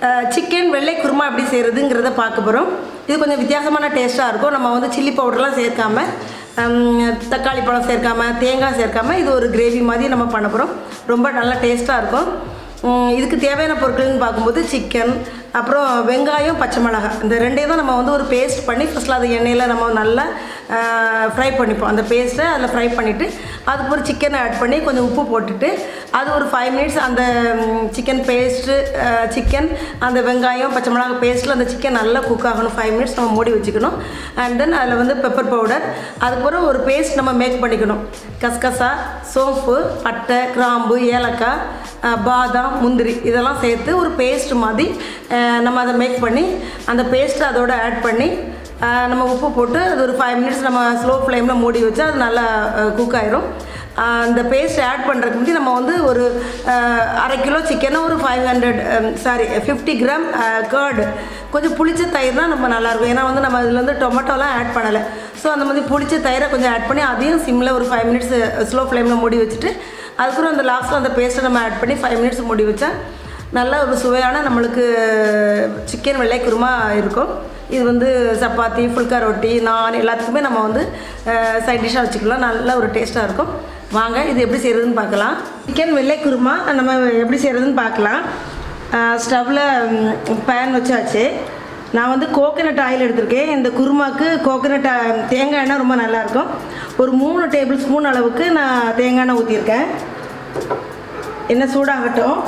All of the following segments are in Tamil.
சிக்கன் வெள்ளை குருமா எப்படி செய்கிறதுங்கிறத பார்க்க போகிறோம் இது கொஞ்சம் வித்தியாசமான டேஸ்ட்டாக இருக்கும் நம்ம வந்து சில்லி பவுடர்லாம் சேர்க்காம ஹம், தக்காளி பழம் சேர்க்காம தேங்காய் சேர்க்காம இது ஒரு கிரேவி மாதிரி நம்ம பண்ண போகிறோம் ரொம்ப நல்லா டேஸ்ட்டாக இருக்கும் உம், இதுக்கு தேவையான பொருட்கள்னு பார்க்கும்போது சிக்கன் அப்புறம் வெங்காயம் பச்சை மிளகாய் இந்த ரெண்டையும் தான் நம்ம வந்து ஒரு பேஸ்ட் பண்ணி ஃபஸ்ட்டில் அது எண்ணெயில் நம்ம நல்லா ஃப்ரை பண்ணிப்போம் அந்த பேஸ்ட்டை அதில் ஃப்ரை பண்ணிவிட்டு அதுக்கு ஒரு சிக்கனை ஆட் பண்ணி கொஞ்சம் உப்பு போட்டுட்டு அது ஒரு ஃபைவ் மினிட்ஸ் அந்த சிக்கன் பேஸ்ட்டு சிக்கன் அந்த வெங்காயம் பச்சை மிளகாய் பேஸ்ட்டில் அந்த சிக்கன் நல்லா குக் ஆகணும் ஃபைவ் மினிட்ஸ் நம்ம மூடி வச்சுக்கணும் அண்ட் தென் அதில் வந்து பெப்பர் பவுடர் அதுக்கப்புறம் ஒரு பேஸ்ட் நம்ம மேக் பண்ணிக்கணும் கசகசா சோம்பு பட்டை கிராம்பு ஏலக்காய் அஹ், பாதாம் முந்திரி இதெல்லாம் சேர்த்து ஒரு பேஸ்ட் மாதிரி அஹ், நம்ம அதை மேக் பண்ணி அந்த பேஸ்ட்டை அதோட ஆட் பண்ணி அஹ், நம்ம உப்பு போட்டு அது ஒரு ஃபைவ் மினிட்ஸ் நம்ம ஸ்லோ ஃப்ளேமில் மூடி வச்சா அது நல்லா குக் ஆயிரும் அஹ், அந்த பேஸ்ட் ஆட் பண்ணுறதுக்கு முன்னாடி நம்ம வந்து ஒரு அஹ், அரை கிலோ சிக்கனை ஒரு five hundred sorry fifty gram curd கொஞ்சம் புளிச்ச தயிர்னா நம்ம நல்லாயிருக்கும் ஏன்னா வந்து நம்ம இதில் வந்து டொமேட்டோலாம் ஆட் பண்ணலை ஸோ அந்த மாதிரி புளிச்ச தயிரை கொஞ்சம் ஆட் பண்ணி அதையும் சிம்மில் ஒரு ஃபைவ் மினிட்ஸ் ஸ்லோ ஃப்ளேமில் மூடி வச்சுட்டு அதுக்கப்புறம் அந்த லாஸ்ட்டில் அந்த பேஸ்ட்டை நம்ம ஆட் பண்ணி ஃபைவ் மினிட்ஸ் மூடி வச்சா நல்ல ஒரு சுவையான நம்மளுக்கு சிக்கன் வெள்ளை குருமா இருக்கும் இது வந்து சப்பாத்தி ஃபுல்கா ரொட்டி நான் எல்லாத்துக்குமே நம்ம வந்து சைட் டிஷ்ஷாக வச்சுக்கலாம் நல்ல ஒரு டேஸ்ட்டாக இருக்கும் வாங்க இது எப்படி செய்கிறதுன்னு பார்க்கலாம் சிக்கன் வெள்ளை குருமா நம்ம எப்படி செய்கிறதுன்னு பார்க்கலாம் ஸ்டவ்வில் பேன் வச்சாச்சு நான் வந்து கோகனட் ஆயில் எடுத்திருக்கேன் இந்த குருமாக்கு கோகனட் தேங்காய் எண்ணெய் ரொம்ப நல்லாயிருக்கும் ஒரு மூணு டேபிள் ஸ்பூன் அளவுக்கு நான் தேங்காய் எண்ணெய் ஊற்றிருக்கேன் எண்ணெய் சூடாகட்டும்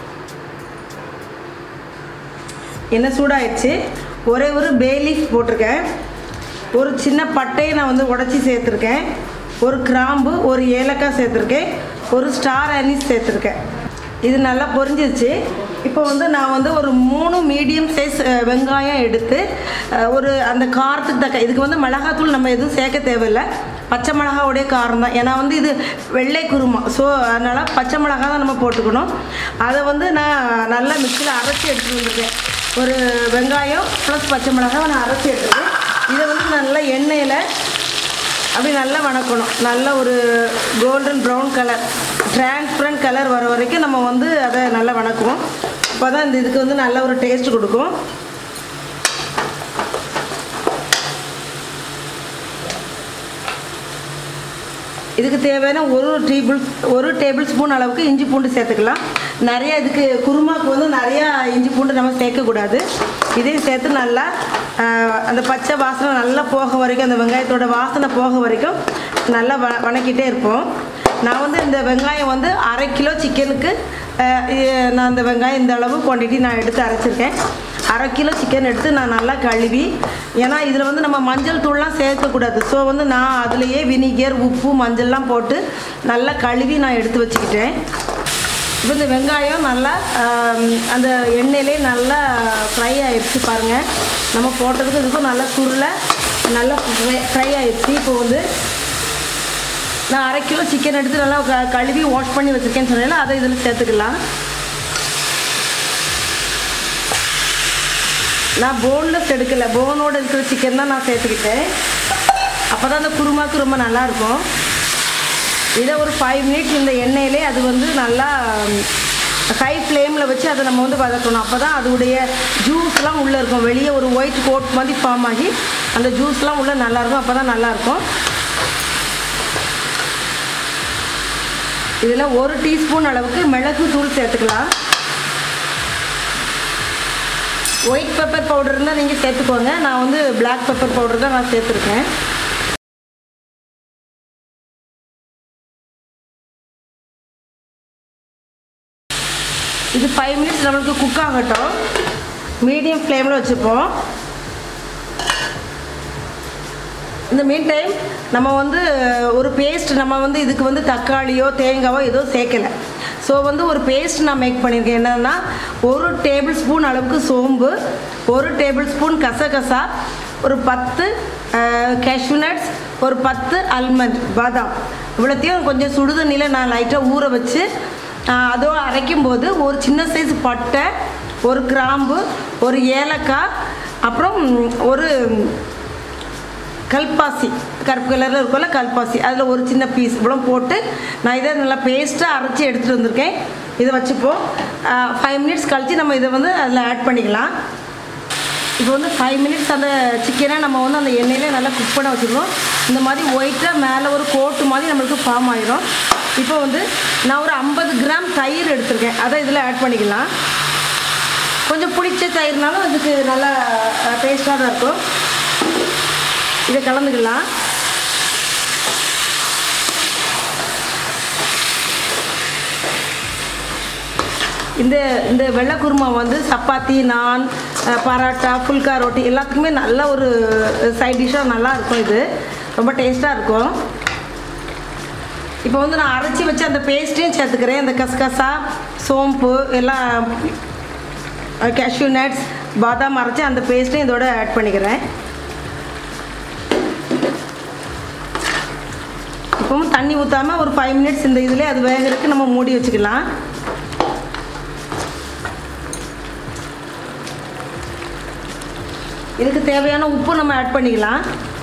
எண்ணெய் சூடாயிடுச்சு ஒரே ஒரு பே லீஃப் போட்டிருக்கேன் ஒரு சின்ன பட்டையை நான் வந்து உடச்சி சேர்த்துருக்கேன் ஒரு கிராம்பு ஒரு ஏலக்காய் சேர்த்துருக்கேன் ஒரு ஸ்டார் அனீஸ் சேர்த்துருக்கேன் இது நல்லா பொரிஞ்சிருச்சு இப்போ வந்து நான் வந்து ஒரு மூணு மீடியம் சைஸ் வெங்காயம் எடுத்து அஹ், ஒரு அந்த காரத்துக்கு தக்க இதுக்கு வந்து மிளகாத்தூள் நம்ம எதுவும் சேர்க்க தேவையில்லை பச்சை மிளகாவுடைய காரம் தான் ஏன்னா வந்து இது வெள்ளை குருமா ஸோ அதனால் பச்சை மிளகா தான் நம்ம போட்டுக்கணும் அதை வந்து நான் நல்லா மிக்சியில் அரைச்சி எடுத்துகிட்டு வந்திருக்கேன் ஒரு வெங்காயம் ப்ளஸ் பச்சை மிளகாய் நான் அரைச்சி எடுத்துருக்கேன் இதை வந்து நல்லா எண்ணெயில் அப்படி நல்லா வணக்கணும் நல்ல ஒரு golden brown colour transparent colour வர வரைக்கும் நம்ம வந்து அதை நல்லா வணக்குவோம் அப்போ தான் இந்த இதுக்கு வந்து நல்ல ஒரு டேஸ்ட் கொடுக்கும் இதுக்கு தேவையான ஒரு டேபிள் ஒரு டேபிள் ஸ்பூன் அளவுக்கு இஞ்சி பூண்டு சேர்த்துக்கலாம் நிறைய இதுக்கு குருமாக்கு வந்து நிறையா இஞ்சி பூண்டு நம்ம சேர்க்கக்கூடாது இதையும் சேர்த்து நல்லா ஆஹ், அந்த பச்சை வாசனை நல்லா போக வரைக்கும் அந்த வெங்காயத்தோட வாசனை போக வரைக்கும் நல்லா வ வணக்கிட்டே இருப்போம் நான் வந்து இந்த வெங்காயம் வந்து அரை கிலோ சிக்கனுக்கு ஆஹ், இ- நான் இந்த வெங்காயம் இந்த அளவு குவான்டிட்டி நான் எடுத்து அரைச்சிருக்கேன் அரை கிலோ சிக்கன் எடுத்து நான் நல்லா கழுவி ஏன்னா இதில் வந்து நம்ம மஞ்சள் தூள்லாம் சேர்க்கக்கூடாது ஸோ வந்து நான் அதுலேயே வினிகர் உப்பு மஞ்சள்லாம் போட்டு நல்லா கழுவி நான் எடுத்து வச்சுக்கிட்டேன் இப்போ இந்த வெங்காயம் நல்லா ஆம், அந்த எண்ணெயிலே நல்லா ஃப்ரை ஆயிடுச்சு பாருங்கள் நம்ம போட்டதுக்கு இதுக்கும் நல்லா சுருளை நல்லா ஃப்ரை ஆயிடுச்சு இப்போ வந்து நான் அரை கிலோ சிக்கன் எடுத்து நல்லா க- கழுவி வாஷ் பண்ணி வச்சுருக்கேன்னு சொன்னேன்ல அதை இதில் சேர்த்துக்கலாம் நான் போன்லெஸ் எடுக்கல போனோடு இருக்கிற சிக்கன் தான் நான் சேர்த்துக்கிட்டேன் அப்போ தான் அந்த குருமாக்கு ரொம்ப நல்லாயிருக்கும் இதை ஒரு ஃபைவ் மினிட்ஸ் இந்த எண்ணெயிலே அது வந்து நல்லா ஹை ஃப்ளேமில் வச்சு அதை நம்ம வந்து வதக்கணும் அப்போ தான் அதோடைய ஜூஸ்லாம் உள்ளே இருக்கும் வெளியே ஒரு ஒயிட் கோட் மாதிரி ஃபார்ம் ஆகி அந்த ஜூஸ்லாம் உள்ளே நல்லாயிருக்கும் அப்போ தான் நல்லாயிருக்கும் இதில் ஒரு டீஸ்பூன் அளவுக்கு மிளகு தூள் சேர்த்துக்கலாம் ஒயிட் பெப்பர் பவுடர் இருந்தால் நீங்கள் சேர்த்துக்கோங்க நான் வந்து Black பெப்பர் பவுடர் தான் நான் சேர்த்துருக்கேன் இது ஃபைவ் மினிட்ஸ் நம்மளுக்கு குக் ஆகட்டும் மீடியம் ஃப்ளேமில் வச்சுப்போம் இந்த மீன் டைம் நம்ம வந்து ஒரு பேஸ்ட் நம்ம வந்து இதுக்கு வந்து தக்காளியோ தேங்காவோ ஏதோ சேர்க்கலை ஸோ வந்து ஒரு பேஸ்ட் நான் மேக் பண்ணியிருக்கேன் என்னென்னா ஒரு டேபிள் ஸ்பூன் அளவுக்கு சோம்பு ஒரு டேபிள் ஸ்பூன் கசகசா ஒரு பத்து கேஷ்யூ நட்ஸ் ஒரு பத்து அல்மண்ட் பாதாம் இவ்வளோத்தையும் கொஞ்சம் சுடுதண்ணியில் நான் லைட்டாக ஊற வச்சு ஆஹ், அதோ அரைக்கும் போது ஒரு சின்ன சைஸ் பட்டை ஒரு கிராம்பு ஒரு ஏலக்காய் அப்புறம் ஒரு கல்பாசி கருப்பு கலரில் இருக்கும்ல கல்பாசி அதில் ஒரு சின்ன பீஸ் இவ்வளோ போட்டு நான் இதை நல்லா பேஸ்ட்டாக அரைச்சி எடுத்துகிட்டு வந்திருக்கேன் இதை வச்சுப்போம் ஃபைவ் மினிட்ஸ் கழித்து நம்ம இதை வந்து அதில் ஆட் பண்ணிக்கலாம் இப்போ வந்து ஃபைவ் மினிட்ஸ் அந்த சிக்கனை நம்ம வந்து அந்த எண்ணெயிலே நல்லா குக் பண்ண வச்சுருக்கோம் இந்த மாதிரி ஒயிட்டாக மேலே ஒரு கோட்டு மாதிரி நம்மளுக்கு ஃபார்ம் ஆயிரும் இப்போ வந்து நான் ஒரு ஐம்பது கிராம் தயிர் எடுத்திருக்கேன் அதை இதில் ஆட் பண்ணிக்கலாம் கொஞ்சம் பிடிச்ச தயிர்னாலும் அதுக்கு நல்லா டேஸ்ட்டாக தான் இருக்கும் இதை கலந்துக்கலாம் இந்த இந்த வெள்ளை குருமா வந்து சப்பாத்தி நான் அஹ், பரோட்டா ஃபுல்கா ரொட்டி எல்லாத்துக்குமே நல்ல ஒரு சைட் டிஷ்ஷாக நல்லா இருக்கும் இது ரொம்ப டேஸ்ட்டாக இருக்கும் இப்போ வந்து நான் அரைச்சி வச்ச அந்த பேஸ்ட்டையும் சேர்த்துக்கிறேன் இந்த கசகசா சோம்பு எல்லாம் கேஷ்யூ நட்ஸ் பாதாம் அரைச்சி அந்த பேஸ்ட்டையும் இதோட ஆட் பண்ணிக்கிறேன் இப்போவும் தண்ணி ஊற்றாமல் ஒரு ஃபைவ் மினிட்ஸ் இந்த இதில் அது வேகிறதுக்கு நம்ம மூடி வச்சுக்கலாம் இதுக்கு தேவையான உப்பு நம்ம ஆட் பண்ணிக்கலாம்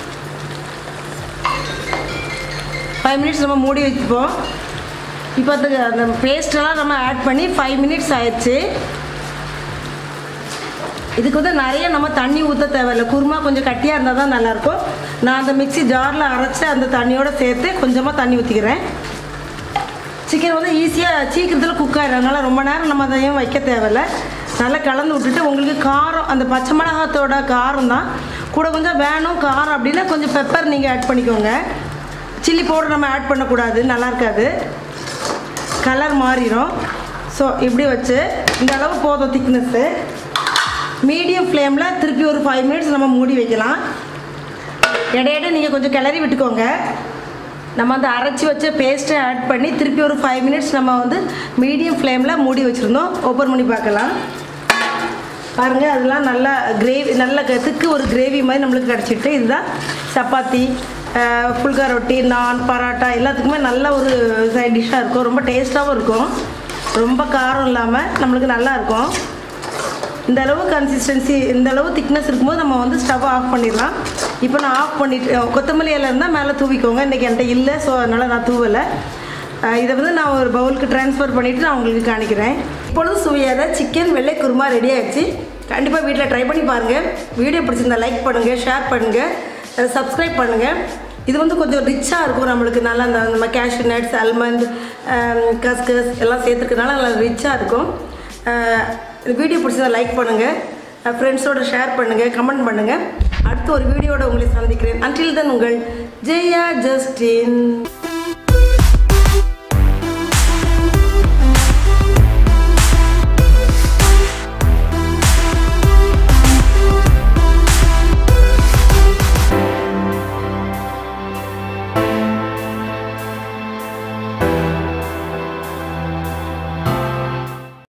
ஃபைவ் மினிட்ஸ் நம்ம மூடி வச்சுப்போம் இப்போ அந்த அந்த பேஸ்டெல்லாம் நம்ம ஆட் பண்ணி ஃபைவ் மினிட்ஸ் ஆயிடுச்சு இதுக்கு வந்து நிறைய நம்ம தண்ணி ஊற்ற தேவையில்லை குருமா கொஞ்சம் கட்டியாக இருந்தால் தான் நல்லாயிருக்கும் நான் அந்த மிக்ஸி ஜாரில் அரைச்சி அந்த தண்ணியோடு சேர்த்து கொஞ்சமாக தண்ணி ஊற்றிக்கிறேன் சிக்கன் வந்து ஈஸியாக சீக்கிரத்தில் குக் ஆயிடும் அதனால் ரொம்ப நேரம் நம்ம அதையும் வைக்க தேவையில்ல நல்லா கலந்து விட்டுட்டு உங்களுக்கு காரம் அந்த பச்சை மிளகாத்தோட காரம் தான் கூட கொஞ்சம் வேணும் காரம் அப்படின்னா கொஞ்சம் பெப்பர் நீங்கள் ஆட் பண்ணிக்கோங்க சில்லி பவுடர் நம்ம ஆட் பண்ணக்கூடாது நல்லா இருக்காது கலர் மாறிடும் ஸோ இப்படி வச்சு இந்த அளவு போதும் திக்னஸ்ஸு மீடியம் ஃப்ளேமில் திருப்பி ஒரு ஃபைவ் மினிட்ஸ் நம்ம மூடி வைக்கலாம் இடையிட நீங்கள் கொஞ்சம் கிளறி விட்டுக்கோங்க நம்ம அந்த அரைச்சி வச்ச பேஸ்ட்டை ஆட் பண்ணி திருப்பி ஒரு ஃபைவ் மினிட்ஸ் நம்ம வந்து மீடியம் ஃப்ளேமில் மூடி வச்சுருந்தோம் ஓப்பன் பண்ணி பார்க்கலாம் பாருங்கள் அதெல்லாம் நல்லா கிரேவி நல்ல திக்கு ஒரு கிரேவி மாதிரி நம்மளுக்கு கிடச்சிட்டு இதுதான் சப்பாத்தி ஃபுல்கா ரொட்டி நான் பரோட்டா எல்லாத்துக்குமே நல்ல ஒரு சைட் டிஷ்ஷாக இருக்கும் ரொம்ப டேஸ்ட்டாகவும் இருக்கும் ரொம்ப காரம் இல்லாமல் நம்மளுக்கு நல்லா இருக்கும் இந்த அளவு கன்சிஸ்டன்சி இந்த அளவு திக்னஸ் இருக்கும்போது நம்ம வந்து ஸ்டவ் ஆஃப் பண்ணிடலாம் இப்போ நான் ஆஃப் பண்ணிட்டு கொத்தமல்லி இலை இருந்தால் மேலே தூவிக்கோங்க இன்றைக்கி என்கிட்ட இல்லை ஸோ அதனால் நான் தூவலை அஹ் இதை வந்து நான் ஒரு பவுலுக்கு ட்ரான்ஸ்ஃபர் பண்ணிவிட்டு நான் உங்களுக்கு காணிக்கிறேன் இப்பொழுது சுவையான சிக்கன் வெள்ளை குருமா ரெடி ஆயிடுச்சு கண்டிப்பாக வீட்டில் ட்ரை பண்ணி பாருங்கள் வீடியோ பிடிச்சிருந்தா லைக் பண்ணுங்கள் ஷேர் பண்ணுங்கள் சப்ஸ்கிரைப் பண்ணுங்கள் இது வந்து கொஞ்சம் ரிச்சாக இருக்கும் நம்மளுக்கு நல்லா அந்த நம்ம கேஷ்யூ நட்ஸ் அல்மண்ட் கஸ்கஸ் எல்லாம் சேர்த்துருக்கனால நல்லா ரிச்சாக இருக்கும் அஹ் இந்த வீடியோ பிடிச்சதை லைக் பண்ணுங்கள் ஃப்ரெண்ட்ஸோட ஷேர் பண்ணுங்கள் கமெண்ட் பண்ணுங்கள் அடுத்த ஒரு வீடியோட உங்களை சந்திக்கிறேன் அன்டில் தென் உங்கள் ஜெயா ஜஸ்டின்